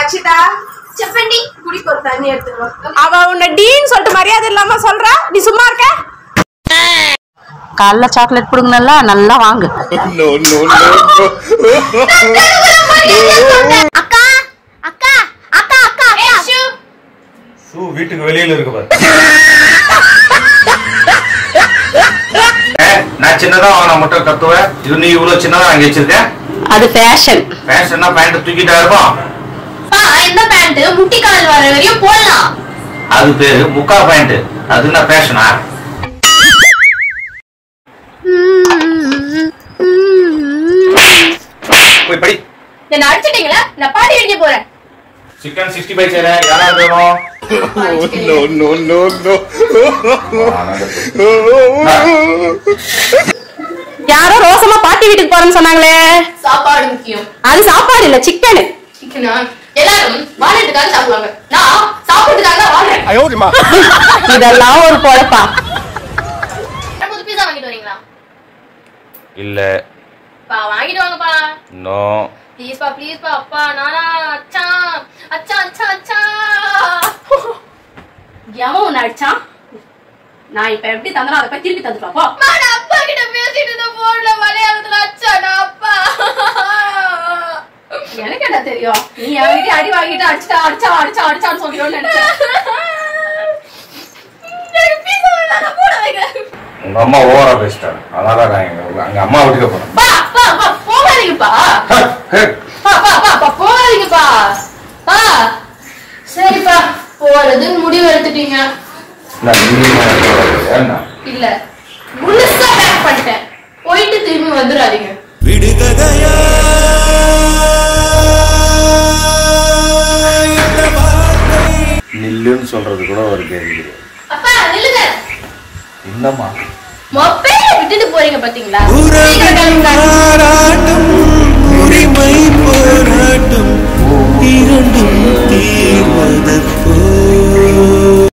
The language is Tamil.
அக்ஷிதா చెప్పండి குடிக்கு ஒரு தண்ணி எடுத்துக்கோ அவ உன்னை டீன்னு சொல்லிட்டு மரியாதை இல்லாம சொல்றா நீ சும்மா இருக்க காலைல சாக்லேட் பிடுங்கனல்ல நல்லா வாங்கு அக்கா அக்கா அக்கா அக்கா அக்கா ஷூ வீட்டுக்கு வெளியில இருக்கு பாரு ஏ, நான் சின்னதா வாங்கின முட்டை கத்துவேன் இது நீ இவ்வளவு சின்னதா வாங்கி வச்சிருக்க அது ஃபேஷன் பேஷன்னா பேண்ட் தூக்கிட்டா இருக்கும் இந்த பேண்ட் முட்டி கால் வர வரையும் போடலாம் அது பேரு முக்கா பேண்ட் அது என்ன பேஷனா போய் படி என்ன அடிச்சிட்டீங்களா நான் பாட்டி அடிக்க போறேன் சிக்கன் சிக்ஸ்டி ஃபைவ் செய்யறேன் யாராவது வேணும் யாரோ ரோசமா பாட்டி வீட்டுக்கு போறேன்னு சொன்னாங்களே சாப்பாடு முக்கியம் அது சாப்பாடு இல்ல சிக்கனு சிக்கனா எல்லாரும் வாழறதுக்காக சாப்பிடுவாங்க நான் சாப்பிடுறதுக்காக தான் வாழ்றேன் இதெல்லாம் ஒரு பொழப்பா புது பீஸா வாங்கிட்டு வரீங்களா இல்ல பா வாங்கிட்டு வாங்கப்பா நோ ப்ளீஸ் பா ப்ளீஸ் பா அப்பா நானா அச்சா அச்சா அச்சா அச்சா எவன் உன்னை அடிச்சான் நான் இப்ப எப்படி தந்தனா அதை போய் திருப்பி தந்துட்டு போ அம்மா, நான் அப்பா கிட்ட பேசிட்டு இருந்த போன்ல மலையாளத்துல அச்சா நான் அப்பா எனக்கு என்ன தெரியும் நீ அவன்கிட்ட அடி வாங்கிட்டு அடிச்சா அடிச்சா அடிச்சா அடிச்சான்னு சொல்லிடும்னு நினைச்சேன் எனக்கு பீஸா வேணாம், நான் போட வைக்கிறேன் உங்க அம்மா ஓவரா பேசிட்டாங்க அதனால நான் எங்க- அங்க அம்மா வீட்டுக்கு போறேன் பா பா பா போகாதீங்கப்பா ஹே, ஹே. பா பா பா பா போகாதீங்கப்பா பா சரிப்பா போறது முடிவு எடுத்துட்டீங்க நான் நீ என்ன இல்ல முழுசா பேக் பண்ணிட்டேன் போயிட்டு திரும்பி வந்துடாதீங்க விடுகதையா என்ற வார்த்தை நில்லுன்னு சொல்றது கூட ஒரு கேள்வி அப்பா நில்லுங்க என்னம்மா மொபைல விட்டுட்டு போறீங்க பாத்தீங்களா உறவின் சீக்கிரம் கிளம்புங்க. பாராட்டும் உரிமை